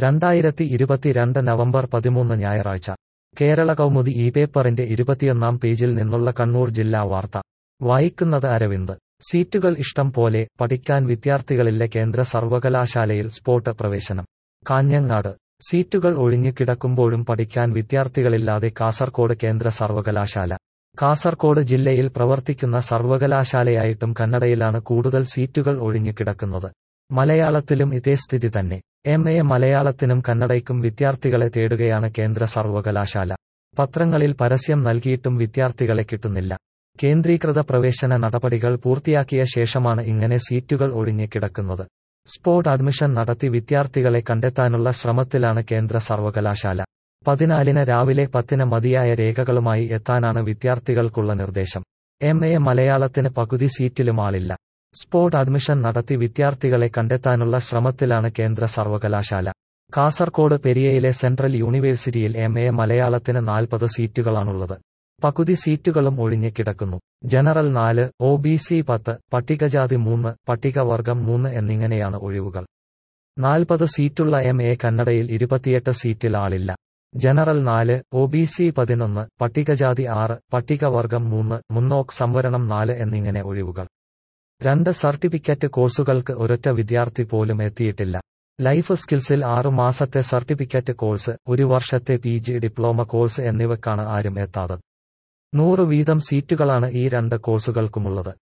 രണ്ടായിരത്തി ഇരുപത്തിരണ്ട് നവംബർ പതിമൂന്ന് ഞായറാഴ്ച കേരള കൗമുദി ഈ പേപ്പറിന്റെ ഇരുപത്തിയൊന്നാം പേജിൽ നിന്നുള്ള കണ്ണൂർ ജില്ലാ വാർത്ത വായിക്കുന്നത് അരവിന്ദ് സീറ്റുകൾ ഇഷ്ടം പോലെ പഠിക്കാൻ വിദ്യാർത്ഥികളില്ല കേന്ദ്ര സർവകലാശാലയിൽ സ്പോട്ട് പ്രവേശനം കാഞ്ഞങ്ങാട് സീറ്റുകൾ ഒഴിഞ്ഞു കിടക്കുമ്പോഴും പഠിക്കാൻ വിദ്യാർത്ഥികളില്ലാതെ കാസർകോട് കേന്ദ്ര സർവകലാശാല കാസർകോട് ജില്ലയിൽ പ്രവർത്തിക്കുന്ന സർവകലാശാലയായിട്ടും കന്നഡയിലാണ് കൂടുതൽ സീറ്റുകൾ ഒഴിഞ്ഞു കിടക്കുന്നത് മലയാളത്തിലും ഇതേ സ്ഥിതി തന്നെ എം എ മലയാളത്തിനും കന്നഡയ്ക്കും വിദ്യാർത്ഥികളെ തേടുകയാണ് കേന്ദ്ര സർവകലാശാല പത്രങ്ങളിൽ പരസ്യം നൽകിയിട്ടും വിദ്യാർത്ഥികളെ കിട്ടുന്നില്ല കേന്ദ്രീകൃത പ്രവേശന നടപടികൾ പൂർത്തിയാക്കിയ ശേഷമാണ് ഇങ്ങനെ സീറ്റുകൾ ഒഴിഞ്ഞു കിടക്കുന്നത് സ്പോട്ട് അഡ്മിഷൻ നടത്തി വിദ്യാർത്ഥികളെ കണ്ടെത്താനുള്ള ശ്രമത്തിലാണ് കേന്ദ്ര സർവകലാശാല പതിനാലിന് രാവിലെ പത്തിന് മതിയായ രേഖകളുമായി എത്താനാണ് വിദ്യാർത്ഥികൾക്കുള്ള നിർദ്ദേശം എം എ മലയാളത്തിന് പകുതി സീറ്റിലും ആളില്ല സ്പോട്ട് അഡ്മിഷൻ നടത്തി വിദ്യാർത്ഥികളെ കണ്ടെത്താനുള്ള ശ്രമത്തിലാണ് കേന്ദ്ര സർവകലാശാല കാസർകോട് പെരിയയിലെ സെൻട്രൽ യൂണിവേഴ്സിറ്റിയിൽ എം എ മലയാളത്തിന് നാൽപ്പത് സീറ്റുകളാണുള്ളത് പകുതി സീറ്റുകളും ഒഴിഞ്ഞു കിടക്കുന്നു ജനറൽ നാല് ഒ ബി സി പത്ത് പട്ടികജാതി മൂന്ന് പട്ടികവർഗം മൂന്ന് എന്നിങ്ങനെയാണ് ഒഴിവുകൾ നാൽപ്പത് സീറ്റുള്ള എം എ കന്നഡയിൽ ഇരുപത്തിയെട്ട് സീറ്റിൽ ആളില്ല ജനറൽ നാല് ഒ ബി സി പതിനൊന്ന് പട്ടികജാതി ആറ് പട്ടികവർഗം മൂന്ന് മുന്നോക്ക് സംവരണം നാല് എന്നിങ്ങനെ ഒഴിവുകൾ രണ്ട് സർട്ടിഫിക്കറ്റ് കോഴ്സുകൾക്ക് ഒരൊറ്റ വിദ്യാർത്ഥി പോലും എത്തിയിട്ടില്ല ലൈഫ് സ്കിൽസിൽ ആറു മാസത്തെ സർട്ടിഫിക്കറ്റ് കോഴ്സ് ഒരു വർഷത്തെ പി ജി ഡിപ്ലോമ കോഴ്സ് എന്നിവക്കാണ് ആരും എത്താത്തത് നൂറ് വീതം സീറ്റുകളാണ് ഈ രണ്ട് കോഴ്സുകൾക്കുമുള്ളത്